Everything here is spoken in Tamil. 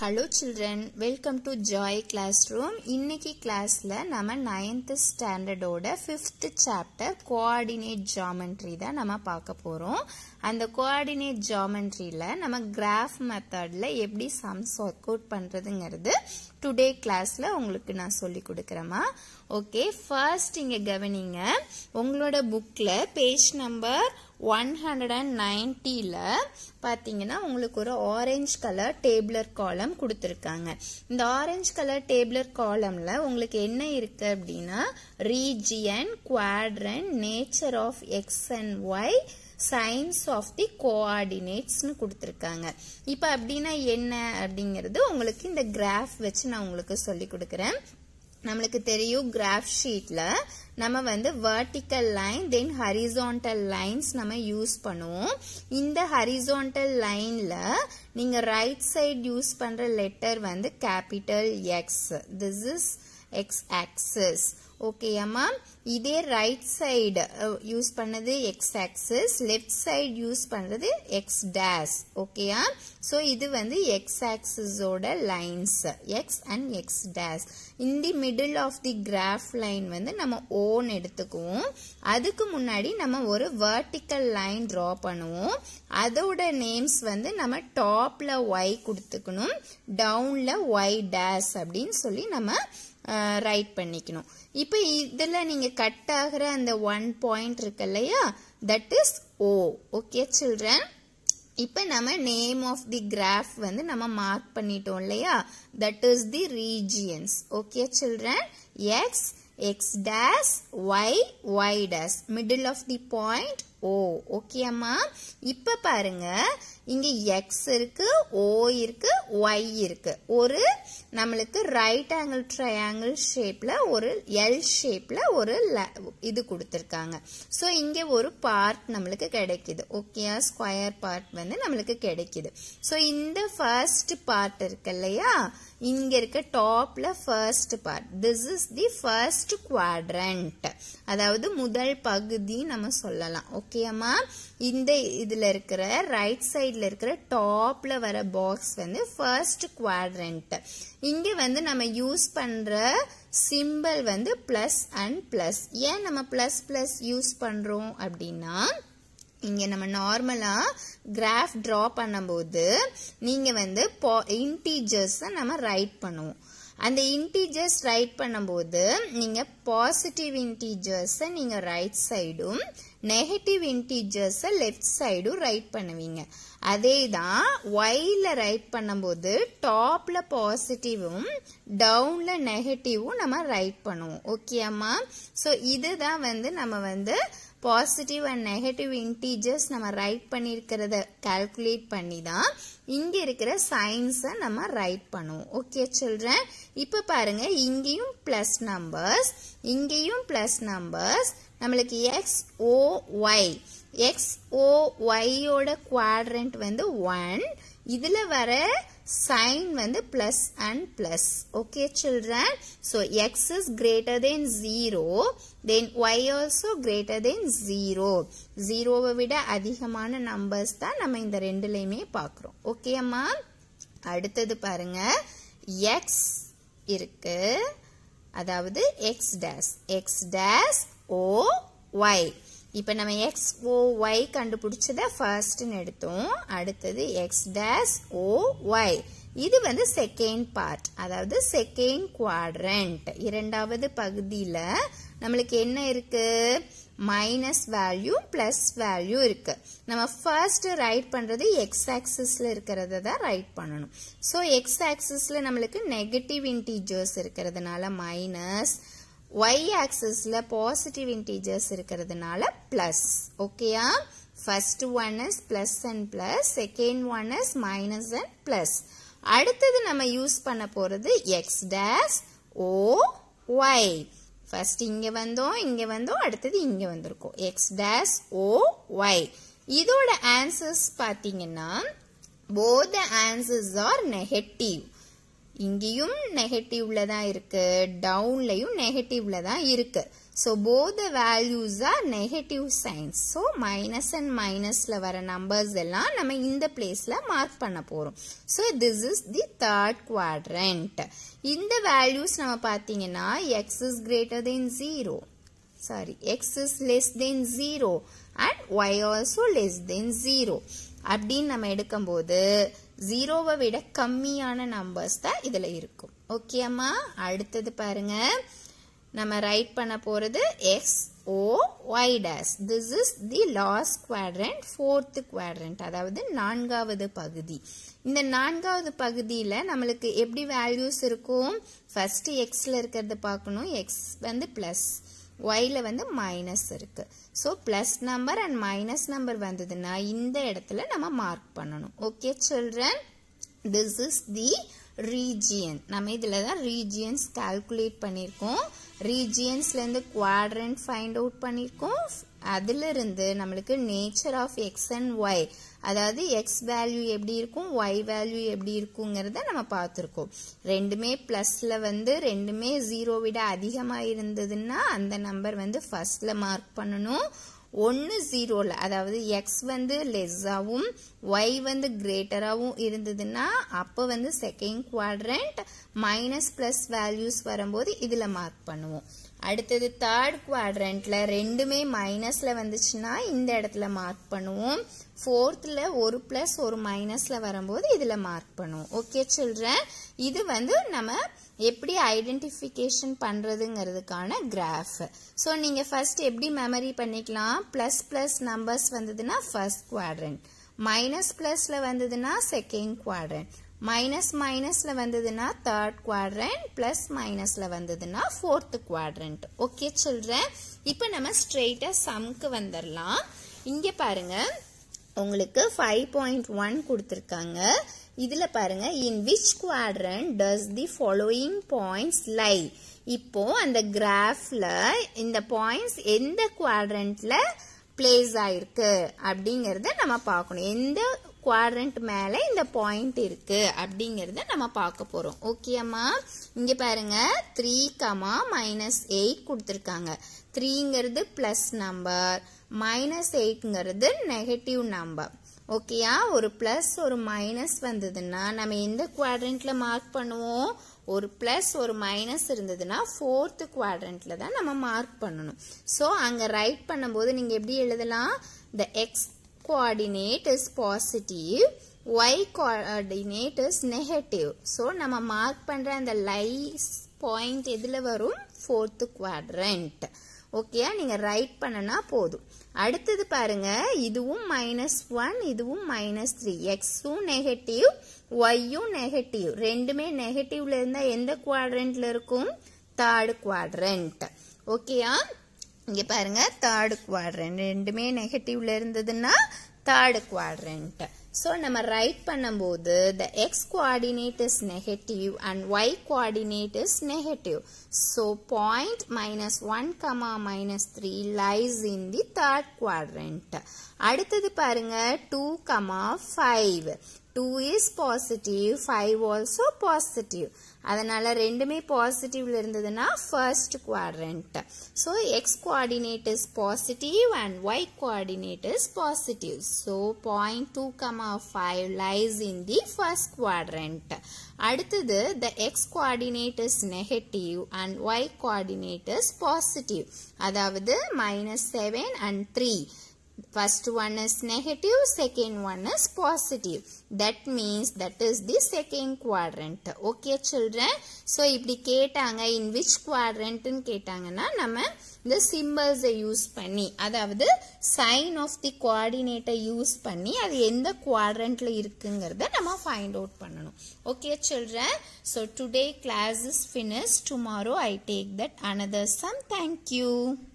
Hello children welcome to joy classroom இன்னைக்கு கிளாஸ்ல நம்ம நைன்த் ஸ்டாண்டர்டோட ஃபிஃப்த் சாப்டர் கோஆர்டினேட் ஜாமெண்ட்ரி தான் நம்ம பார்க்க போறோம் அந்த கோஆர்டினேட் ஜாமெண்ட்ரியில நம்ம கிராஃப் மெத்தட்ல எப்படி சம்ஸ் ஒர்க் அவுட் பண்றதுங்கிறது டுடே கிளாஸ்ல உங்களுக்கு நான் சொல்லி கொடுக்குறேம்மா ஓகே ஃபர்ஸ்ட் இங்க கவனிங்க உங்களோட புக்ல page number one hundred and நைன்டியில் பார்த்தீங்கன்னா உங்களுக்கு ஒரு ஆரஞ்சு கலர் டேபிளர் காலம் கொடுத்துருக்காங்க இந்த ஆரஞ்சு கலர் டேபிளர் காலமில் உங்களுக்கு என்ன இருக்கு அப்படின்னா region quadrant nature of X and Y signs of the கோஆர்டினேட்ஸ்னு கொடுத்துருக்காங்க இப்போ அப்படின்னா என்ன அப்படிங்கிறது உங்களுக்கு இந்த கிராஃப் வச்சு நான் உங்களுக்கு சொல்லி கொடுக்குறேன் நம்மளுக்கு தெரியும் கிராஃப் ஷீட்ல நம்ம வந்து vertical line then horizontal lines நம்ம யூஸ் பண்ணுவோம் இந்த ஹரிசான்டல் லைன்ல நீங்க ரைட் சைடு யூஸ் பண்ற லெட்டர் வந்து capital X this is X axis ஓகேயாம்மா இதே ரைட் சைடு யூஸ் பண்ணது X axis left side use பண்றது எக்ஸ் டேஸ் ஓகேயா ஸோ இது வந்து எக்ஸ் ஆக்சஸோட lines X and X dash in the middle of the graph line வந்து நம்ம ஓன் எடுத்துக்குவோம் அதுக்கு முன்னாடி நம்ம ஒரு வெர்டிக்கல் லைன் ட்ரா பண்ணுவோம் அதோட நேம்ஸ் வந்து நம்ம டாப்ல ஒய் கொடுத்துக்கணும் டவுன்ல ஒய் டேஸ் அப்படின்னு சொல்லி நம்ம ரைட் பண்ணிக்கணும் இப்போ இதில் நீங்கள் கட் ஆகிற அந்த ஒன் பாயிண்ட் இருக்கு இல்லையா that is O okay children இப்போ நம்ம நேம் ஆஃப் தி கிராஃப் வந்து நம்ம மார்க் பண்ணிட்டோம் இல்லையா that is the regions okay children X X dash Y Y dash middle of the point O okay அம்மா இப்ப பாருங்க இங்க எக்ஸ் இருக்கு ஓ இருக்கு ஒய் இருக்கு ஒரு நம்மளுக்கு ரைட் ஆங்கிள் ட்ரையாங்கிள் ஷேப்ல ஒரு எல் ஷேப்ல ஒரு இது கொடுத்துருக்காங்க ஸோ இங்க ஒரு பார்ட் நம்மளுக்கு கிடைக்குது ஓகேயா ஸ்கொயர் பார்ட் வந்து நம்மளுக்கு கிடைக்குது ஸோ இந்த ஃபர்ஸ்ட் பார்ட் இருக்கு இல்லையா இங்க இருக்க டாப்ல first part this is the first quadrant அதாவது முதல் பகுதி நம்ம சொல்லலாம் ஓகேம்மா இந்த இதுல இருக்கிற ரைட் சைட்ல இருக்கிற டாப்ல வர பாக்ஸ் வந்து ஃபர்ஸ்ட் குவாட்ரண்ட் இங்க வந்து நம்ம யூஸ் பண்ற சிம்பிள் வந்து பிளஸ் அண்ட் பிளஸ் ஏன் நம்ம பிளஸ் பிளஸ் யூஸ் பண்றோம் அப்படின்னா இங்க நம்ம நார்மலா கிராஃப் டிரா பண்ணும்போது நீங்க வந்து இன்டீஜர்ஸ் நம்ம ரைட் பண்ணுவோம் அந்த இன்டீஜர்ஸ் ரைட் பண்ணும்போது நீங்க பாசிட்டிவ் இன்டீஜர்ஸை நீங்க ரைட் சைடும் நெகட்டிவ் இன்டீஜர்ஸை லெஃப்ட் சைடும் ரைட் பண்ணுவீங்க அதே தான் ஒய்ல ரைட் பண்ணும்போது டாப்ல பாசிட்டிவும் டவுன்ல நெகட்டிவும் நம்ம ரைட் பண்ணுவோம் ஓகேம்மா ஸோ இதுதான் வந்து நம்ம வந்து பாசிட்டிவ் அண்ட் நெகட்டிவ் இன்டீஜர்ஸ் நம்ம ரைட் பண்ணியிருக்கிறத கால்குலேட் பண்ணி தான் இங்க இருக்கிற சயின்ஸை நம்ம ரைட் பண்ணுவோம் ஓகே சில்ட்ரன் இப்ப பாருங்க இங்கேயும் பிளஸ் நம்பர்ஸ் இங்கேயும் பிளஸ் நம்பர்ஸ் நம்மளுக்கு X O Y X O ஒய்யோட குவாட்ரண்ட் வந்து ஒன் இதுல வர சைன் வந்து plus and plus okay children so X is greater than zero than Y also greater than zero ஜீரோவை விட அதிகமான நம்பர்ஸ் தான் நம்ம இந்த ரெண்டுலையுமே பார்க்குறோம் ஓகே அம்மா அடுத்தது பாருங்க எக்ஸ் இருக்கு அதாவது X dash X dash O Y இப்போ நம்ம எக்ஸ் ஓ ஒய் கண்டுபிடிச்சத ஃபர்ஸ்ட்னு எடுத்தோம் அடுத்தது எக்ஸ் டேஸ் ஓ ஒய் இது வந்து செகண்ட் பார்ட் அதாவது செகண்ட் குவாட்ரண்ட் இரண்டாவது பகுதியில் நம்மளுக்கு என்ன இருக்கு மைனஸ் வேல்யூ பிளஸ் வேல்யூ இருக்கு நம்ம ஃபர்ஸ்ட் ரைட் பண்றது எக்ஸ் ஆக்சிஸ்ல இருக்கிறத தான் ரைட் பண்ணணும் ஸோ எக்ஸ் ஆக்சிஸ்ல நம்மளுக்கு நெகட்டிவ் இன்டீஜர்ஸ் இருக்கிறதுனால மைனஸ் ஒய் ஆக்சிஸ்ல பாசிட்டிவ் இன்டீஜர்ஸ் இருக்கிறதுனால பிளஸ் ஓகேயா first one is plus and plus second one is minus and plus அடுத்தது நம்ம யூஸ் பண்ண போறது X dash O Y first இங்க வந்தோம் இங்க வந்தோம் அடுத்தது இங்க வந்திருக்கோம் எக்ஸ் டேஸ் ஓ ஒய் இதோட ஆன்சர்ஸ் பாத்தீங்கன்னா போத் ஆன்சர்ஸ் ஆர் நெகட்டிவ் இங்கேயும் நெகட்டிவ்ல தான் இருக்கு டவுன்லயும் நெகட்டிவ்ல தான் இருக்கு so both the values are negative signs so minus and மைனஸில் வர நம்பர்ஸ் எல்லாம் நம்ம இந்த பிளேஸில் மார்க் பண்ண போகிறோம் so this is the third quadrant இந்த வேல்யூஸ் நம்ம பார்த்தீங்கன்னா X is greater than zero sorry X is less than zero and Y also less than zero அப்படின்னு நம்ம எடுக்கும்போது ஜீரோவை விட கம்மியான நம்பர்ஸ் தான் இதில் இருக்கும் ஓகே அம்மா அடுத்தது பாருங்க நம்ம ரைட் பண்ண போகிறது X O Y dash this is the last quadrant fourth quadrant அதாவது நான்காவது பகுதி இந்த நான்காவது பகுதியில் நம்மளுக்கு எப்படி வேல்யூஸ் இருக்கும் ஃபர்ஸ்ட் எக்ஸில் இருக்கிறது பார்க்கணும் எக்ஸ் வந்து ப்ளஸ் ஒய்ல வந்து மைனஸ் இருக்கு so plus number and minus number வந்ததுன்னா இந்த இடத்துல நம்ம மார்க் பண்ணணும் okay children this is the region நம்ம இதில் தான் ரீஜியன்ஸ் கால்குலேட் பண்ணியிருக்கோம் ரீஜியன்ஸ்லேருந்து குவாட்ரண்ட் ஃபைண்ட் அவுட் பண்ணியிருக்கோம் அதிலிருந்து நம்மளுக்கு nature of X and Y அதாவது எக்ஸ் வேல்யூ எப்படி இருக்கும் ஒய் வேல்யூ எப்படி இருக்குங்கிறத நம்ம பார்த்துருக்கோம் ரெண்டுமே ப்ளஸில் வந்து ரெண்டுமே ஜீரோ விட அதிகமாக இருந்ததுன்னா அந்த நம்பர் வந்து ஃபர்ஸ்ட்ல மார்க் பண்ணணும் ஒன்று ஜீரோவில் அதாவது எக்ஸ் வந்து லெஸ்ஸாகவும் ஒய் வந்து கிரேட்டராகவும் இருந்ததுன்னா அப்போ வந்து second quadrant minus plus values வரும்போது இதில் மார்க் பண்ணுவோம் அடுத்தது தேர்ட் குவாட்ரண்ட்ல ரெண்டுமே மைனஸ்ல வந்துச்சுன்னா இந்த இடத்துல மார்க் பண்ணுவோம் ஃபோர்த்தில் ஒரு ப்ளஸ் ஒரு மைனஸ்ல வரும்போது இதில் மார்க் பண்ணுவோம் ஓகே சில்ட்ரன் இது வந்து நம்ம எப்படி ஐடென்டிஃபிகேஷன் பண்ணுறதுங்கிறதுக்கான கிராஃப் ஸோ நீங்கள் ஃபர்ஸ்ட் எப்படி மெமரி பண்ணிக்கலாம் ப்ளஸ் ப்ளஸ் நம்பர்ஸ் வந்ததுன்னா ஃபர்ஸ்ட் குவாட்ரண்ட் மைனஸ் ப்ளஸில் வந்ததுன்னா செகண்ட் குவாட்ரண்ட் மைனஸ் மைனஸில் வந்ததுன்னா தேர்ட் குவாட்ரண்ட் ப்ளஸ் மைனஸில் வந்ததுன்னா ஃபோர்த்து குவாட்ரண்ட் ஓகே சில்ட்ரன் இப்போ நம்ம ஸ்ட்ரெயிட்டாக சம்க்கு வந்துடலாம் இங்கே பாருங்க உங்களுக்கு ஃபைவ் பாயிண்ட் ஒன் கொடுத்துருக்காங்க இதில் பாருங்க in which quadrant does the following points lie இப்போ அந்த கிராஃப்ல இந்த பாயிண்ட்ஸ் எந்த குவாட்ரண்ட்ல பிளேஸ் ஆயிருக்கு அப்படிங்கறத நம்ம பார்க்கணும் எந்த குவாட்ரண்ட் மேல இந்த பாயிண்ட் இருக்கு அப்படிங்கறத நம்ம பார்க்க போறோம் ஓகேம்மா இங்க பாருங்க த்ரீ கமா மைனஸ் எயிட் கொடுத்துருக்காங்க த்ரீங்கிறது பிளஸ் நம்பர் மைனஸ் எயிட்ங்கிறது நெகட்டிவ் நம்பர் ஓகேயா ஒரு பிளஸ் ஒரு மைனஸ் வந்ததுன்னா நம்ம எந்த குவாட்ரண்ட்ல மார்க் பண்ணுவோம் ஒரு பிளஸ் ஒரு மைனஸ் இருந்ததுன்னா ஃபோர்த்து குவாட்ரண்ட்ல தான் நம்ம மார்க் பண்ணணும் ஸோ அங்கே ரைட் பண்ணும்போது நீங்கள் எப்படி எழுதலாம் the X coordinate is positive y coordinate is negative so நம்ம மார்க் பண்ணுற அந்த லைஸ் பாயிண்ட் எதில் வரும் ஃபோர்த்து குவாட்ரண்ட் ஓகேயா நீங்கள் ரைட் பண்ணனா போதும் அடுத்தது பாருங்க இதுவும் மைனஸ் ஒன் இதுவும் மைனஸ் த்ரீ எக்ஸும் நெகட்டிவ் ஒய்யும் நெகட்டிவ் ரெண்டுமே நெகட்டிவ்ல இருந்தால் எந்த குவாட்ரண்ட்ல இருக்கும் தேர்டு குவாட்ரண்ட் ஓகேயா இங்க பாருங்க தேர்டு குவாட்ரண்ட் ரெண்டுமே நெகட்டிவ்ல இருந்ததுன்னா தேர்டு குவாட்ரண்ட் ஸோ நம்ம ரைட் பண்ணும்போது the X coordinate is negative and Y coordinate is negative so point minus one comma minus three lies in the third quadrant அடுத்தது பாருங்க two comma five two is positive five also positive அதனால ரெண்டுமே பாசிட்டிவ்ல இருந்ததுன்னா first quadrant so X coordinate is positive and Y coordinate is positive so point two comma five lies in the first quadrant அடுத்தது த X coordinate is negative and Y coordinate is positive அதாவது minus seven and three First one is negative, second one is positive. That means that is the second quadrant. Okay children? So இப்படி கேட்டாங்க in which quadrant கேட்டாங்கன்னா நம்ம இந்த symbols யூஸ் பண்ணி அதாவது sign of the coordinate use பண்ணி அது எந்த quadrantல இருக்குங்கிறத நம்ம find out பண்ணணும். Okay children? So today class is finished. Tomorrow I take that another sum. Thank you.